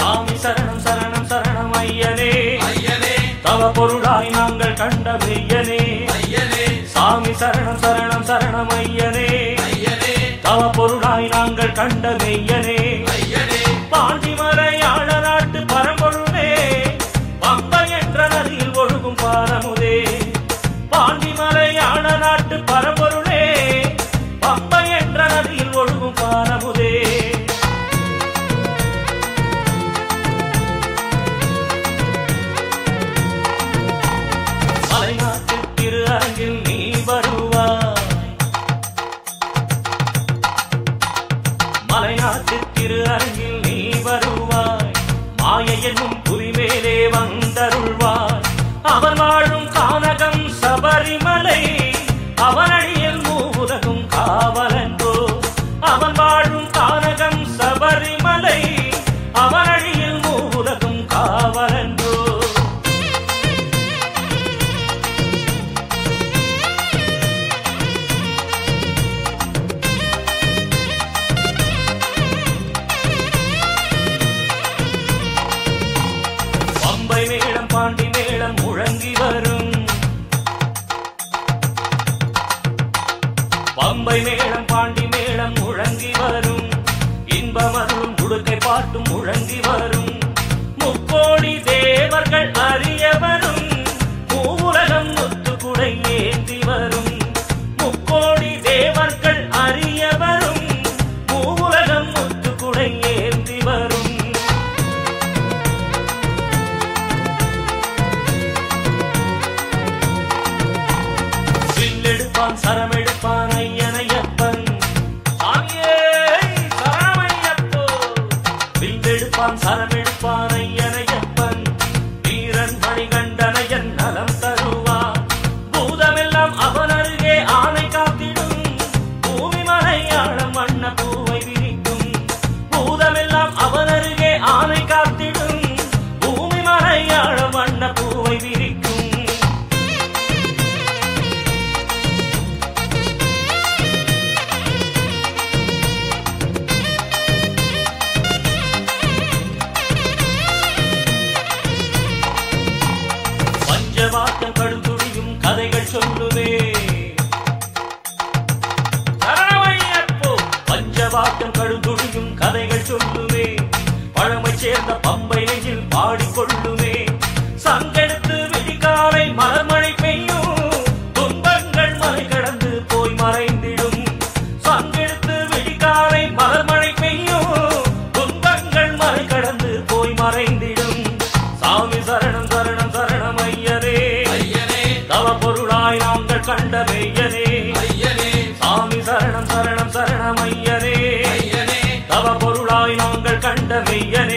சாமி சரணம் சரணம் சரணம் ஐயனே ஐயனே தவ பொருளாய் நாங்கள் கண்ட மெய்யனே ஐயனே சாமி சரணம் சரணம் சரணம் ஐயனே ஐயனே தவ பொருளாய் நாங்கள் கண்ட மெய்யனே ஐயனே பாண்டிமலையாள நாட்டு பரம்பொருளே பம்பை என்ற நதியில் ஒழுகும் பாரமுதே பாண்டிமலையாள நாட்டு பரம்பொருளே பம்பை என்ற நதியில் ஒழுகும் பாரமுதே மலைநாட்டு திரு அரங்கில் நீ வருவாய் மலைநாட்டு திரு அரங்கில் நீ வருவாய் மாய என்னும் புலி மேலே வந்தருள்வாய் அவன் வாழும் கானகம் சபரிமலை அவனடியில் மூவுலகும் காவலன்றோ அவன் வாழும் கானகம் சபரிமலை அவனடியில் மூவுலகும் காவலன்றோ பம்பை மேளம் பாண்டி மேளம் முழங்கி வரும் பம்பை மேளம் பாண்டி மேளம் முழங்கி வரும் இன்பமருளும் உடுக்கை பாட்டும் முழங்கி வரும் முக்கோடி தேவர்கள் அறிய வரும் மூவுலகம் முத்துக்குடை ஏந்தி வரும் முக்கோடி தேவர்கள் அறிய வரும் மூவுலகம் முத்துக்குடை ஏந்தி வரும் வில்லெடுப்பான் சரமெடுப்பான் ஐயனையப்பன் சாமியே சரணமையப்போ வில்லெடுப்பான் சரமெடுப்பான் ஐயனையப்பன் வீரன் மணிகண்டனையன் நலம் தருவான் பூதமெல்லாம் அவன் அருகே ஆணை காத்திடும் பூமி மலையாளம் வண்ண பூவை விரிக்கும் பூதமெல்லாம் அவன் அருகே ஆணை காத்திடும் பூமி மலையாளம் வண்ண பூவை விரிக்கும் பஞ்சவாக்கம் கடுதுடியும் கதைகள் சொல்லுவே சரணமையப்போ பஞ்சவாக்கம் கடுதுடியும் கதைகள் சொல்லுவே பழமை சேர்ந்த பம்பை நெஞ்சில் பாடிக்கொள்ளுமே சங்கெடுத்து விழிகாலை மலர்மழை பெய்யும் துன்பங்கள் மலை கடந்து போய் மறைந்திடும் சங்கெடுத்து விழிகாலை மலர்மழை பெய்யும் துன்பங்கள் மலை கடந்து போய் மறைந்திடும் சாமி சரணம் சரணம் சரணம் ஐயரே ஐயனே தவ பொருளாய் நாங்கள் கண்ட மெய்யனே ஐயனே சாமி சரணம் சரணம் சரணம் ஐயனே ஐயனே தவ பொருளாய் நாங்கள் கண்ட மெய்யனே